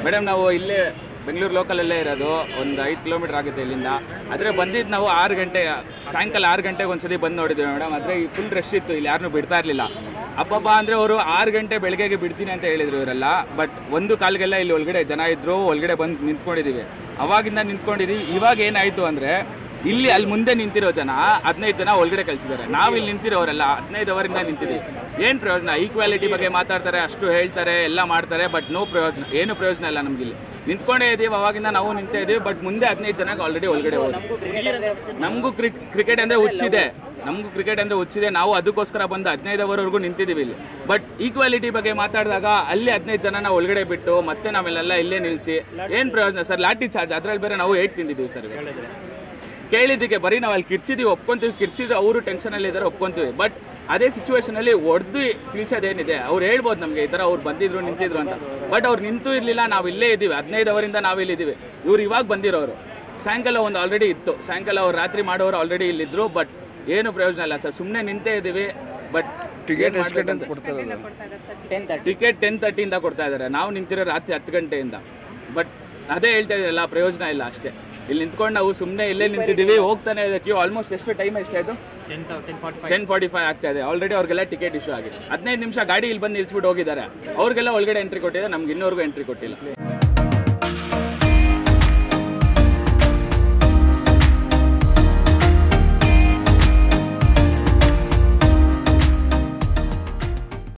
madam ನಾವು ಇಲ್ಲೇ ಬೆಂಗಳೂರು ಲೋಕಲಲ್ಲೇ ಇರೋದು ಒಂದು ಐದು ಕಿಲೋಮೀಟರ್ ಆಗುತ್ತೆ ಇಲ್ಲಿಂದ ಆದರೆ ಬಂದಿದ್ದು ನಾವು ಆರು ಗಂಟೆ ಸಾಯಂಕಾಲ ಆರು ಗಂಟೆಗೆ ಒಂದ್ಸತಿ ಬಂದು ನೋಡಿದ್ವಿ ಮೇಡಮ್ ಆದರೆ ಈ ಫುಲ್ ರಶ್ ಇತ್ತು ಇಲ್ಲಿ ಯಾರನ್ನೂ ಬಿಡ್ತಾ ಇರಲಿಲ್ಲ ಅಬ್ಬಬ್ಬ ಅಂದರೆ ಅವರು ಆರು ಗಂಟೆ ಬೆಳಗ್ಗೆಗೆ ಬಿಡ್ತೀನಿ ಅಂತ ಹೇಳಿದ್ರು ಇವರೆಲ್ಲ ಬಟ್ ಒಂದು ಕಾಲ್ಗೆಲ್ಲ ಇಲ್ಲಿ ಒಳಗಡೆ ಜನ ಇದ್ರು ಒಳಗಡೆ ಬಂದು ನಿಂತ್ಕೊಂಡಿದ್ದೀವಿ ಅವಾಗಿಂದ ನಿಂತ್ಕೊಂಡಿದ್ದೀವಿ ಇವಾಗ ಏನಾಯಿತು ಅಂದರೆ ಇಲ್ಲಿ ಅಲ್ಲಿ ಮುಂದೆ ನಿಂತಿರೋ ಜನ ಹದಿನೈದು ಜನ ಒಳಗಡೆ ಕಳ್ಸಿದ್ದಾರೆ ನಾವು ಇಲ್ಲಿ ನಿಂತಿರೋರೆಲ್ಲ ಹದಿನೈದು ಅವರಿಂದ ನಿಂತಿದ್ದೀವಿ ಏನು ಪ್ರಯೋಜನ ಈಕ್ವಾಲಿಟಿ ಬಗ್ಗೆ ಮಾತಾಡ್ತಾರೆ ಅಷ್ಟು ಹೇಳ್ತಾರೆ ಎಲ್ಲ ಮಾಡ್ತಾರೆ ಬಟ್ ನೋ ಪ್ರಯೋಜನ ಏನು ಪ್ರಯೋಜನ ಇಲ್ಲ ನಮ್ಗೆ ಇಲ್ಲಿ ನಿಂತ್ಕೊಂಡೇ ಇದೀವಿ ಅವಾಗಿಂದ ನಾವು ನಿಂತೇ ಇದೀವಿ ಬಟ್ ಮುಂದೆ ಹದಿನೈದು ಜನಕ್ಕೆ ಆಲ್ರೆಡಿ ಒಳಗಡೆ ಹೋದ್ರು ನಮಗೂ ಕ್ರಿಕೆಟ್ ಅಂದ್ರೆ ಹುಚ್ಚಿದೆ ನಮಗೂ ಕ್ರಿಕೆಟ್ ಅಂದ್ರೆ ಹುಚ್ಚಿದೆ ನಾವು ಅದಕ್ಕೋಸ್ಕರ ಬಂದು ಹದಿನೈದು ಅವರ್ವರೆಗೂ ನಿಂತಿದ್ದೀವಿ ಇಲ್ಲಿ ಬಟ್ ಈಕ್ವಾಲಿಟಿ ಬಗ್ಗೆ ಮಾತಾಡಿದಾಗ ಅಲ್ಲಿ ಹದಿನೈದು ಜನನ ಒಳಗಡೆ ಬಿಟ್ಟು ಮತ್ತೆ ನಾವೆಲ್ಲ ಇಲ್ಲೇ ನಿಲ್ಲಿಸಿ ಏನು ಪ್ರಯೋಜನ ಸರ್ ಲಾಠಿ ಚಾರ್ಜ್ ಅದ್ರಲ್ಲಿ ಬೇರೆ ನಾವು ಏಟ್ ತಿಂದಿದ್ದೀವಿ ಸರ್ ಕೇಳಿದ್ದಕ್ಕೆ ಬರೀ ನಾವು ಅಲ್ಲಿ ಕಿರ್ಚಿದೀವಿ ಒಪ್ಕೊಂತೀವಿ ಕಿರ್ಚಿದ್ರು ಅವರು ಟೆನ್ಷನ್ ಅಲ್ಲಿ ಇದ್ದಾರೆ ಒಪ್ಕೊಂತೀವಿ ಬಟ್ ಅದೇ ಸಿಚುವೇಶನ್ ಅಲ್ಲಿ ಹೊಡೆದು ತಿಳಿಸೋದೇನಿದೆ ಅವ್ರು ಹೇಳ್ಬೋದು ನಮಗೆ ಈ ಥರ ಅವ್ರು ಬಂದಿದ್ರು ನಿಂತಿದ್ರು ಅಂತ ಬಟ್ ಅವ್ರು ನಿಂತು ಇರಲಿಲ್ಲ ನಾವು ಇಲ್ಲೇ ಇದ್ದೀವಿ ಹದಿನೈದು ಅವರಿಂದ ನಾವು ಇಲ್ಲಿದ್ದೀವಿ ಇವ್ರು ಇವಾಗ ಬಂದಿರೋರು ಸಾಯಂಕಾಲ ಒಂದು ಆಲ್ರೆಡಿ ಇತ್ತು ಸಾಯಂಕಾಲ ಅವ್ರು ರಾತ್ರಿ ಮಾಡೋರು ಆಲ್ರೆಡಿ ಇಲ್ಲಿದ್ರು ಬಟ್ ಏನು ಪ್ರಯೋಜನ ಇಲ್ಲ ಸರ್ ಸುಮ್ಮನೆ ನಿಂತೇ ಇದ್ದೀವಿ ಬಟ್ ಟಿಕೆಟ್ ಎಷ್ಟು ಗಂಟೆ ಅಂತ ಕೊಡ್ತಾರೆ ಟಿಕೆಟ್ ಟೆನ್ ತರ್ಟಿಯಿಂದ ಕೊಡ್ತಾ ಇದ್ದಾರೆ ನಾವು ನಿಂತಿರೋ ರಾತ್ರಿ ಹತ್ತು ಗಂಟೆಯಿಂದ ಬಟ್ ಅದೇ ಹೇಳ್ತಾ ಇದ್ದೀರಲ್ಲ ಪ್ರಯೋಜನ ಇಲ್ಲ ಅಷ್ಟೇ ಇಲ್ಲಿ ನಿಂತ್ಕೊಂಡು ನಾವು ಸುಮ್ಮನೆ ಇಲ್ಲೇ ನಿಂತಿದ್ದೀವಿ ಹೋಗ್ತಾನೆ ಇದೆ ಕ್ಯೂ ಆಲ್ಮೋಸ್ಟ್ ಎಷ್ಟು ಟೈಮ್ ಎಷ್ಟಾಯ್ತು ಟೆನ್ ಫಾರ್ಟಿ ಫೈವ್ ಆಗ್ತಾ ಇದೆ ಆಲ್ರೆಡಿ ಅವ್ರಿಗೆಲ್ಲ ಟಿಕೆಟ್ ಇಶ್ಯೂ ಆಗಿದೆ ಹದಿನೈದು ನಿಮಿಷ ಗಾಡಿ ಇಲ್ಲಿ ಬಂದು ನಿಲ್ಸ್ಬಿಟ್ಟು ಹೋಗಿದ್ದಾರೆ ಅವ್ರಿಗೆಲ್ಲ ಒಳಗಡೆ ಎಂಟ್ರಿ ಕೊಟ್ಟಿದ್ದಾರೆ ನಮ್ಗೆ ಇನ್ನೂರ್ಗೂ ಎಂಟ್ರಿ ಕೊಟ್ಟಿಲ್ಲ